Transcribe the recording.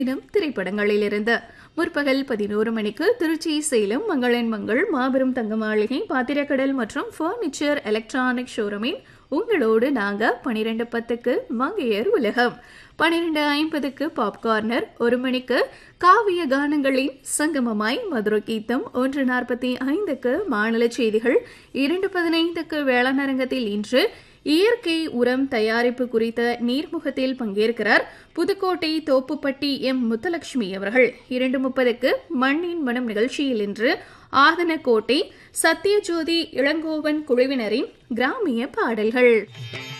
தினம் திரைப்படங்களிலிருந்து முற்பகல் பதினோரு மணிக்கு திருச்சி சேலம் மங்களன் மங்கள் மாபெரும் தங்க மாளிகை பாத்திரக்கடல் மற்றும் ஃபர்னிச்சர் எலக்ட்ரானிக் ஷோரூமின் உங்களோடு நாங்க பனிரெண்டு பத்துக்கு மங்கையர் உலகம் பனிரெண்டு ஐம்பதுக்கு பாப்கார்னர் ஒரு மணிக்கு காவிய கானங்களின் சங்கமமாய் மதுரை கீதம் ஒன்று நாற்பத்தி ஐந்துக்கு மாநில செய்திகள் இரண்டு பதினைந்துக்கு வேளாணரங்கத்தில் இன்று இயற்கை உரம் தயாரிப்பு குறித்த நீர்முகத்தில் பங்கேற்கிறார் புதுக்கோட்டை தோப்புப்பட்டி எம் முத்தலட்சுமி அவர்கள் இரண்டு முப்பதுக்கு மண்ணின் மனம் நிகழ்ச்சியில் இன்று ஆதனக்கோட்டை சத்யஜோதி இளங்கோவன் குழுவினரின் கிராமிய பாடல்கள்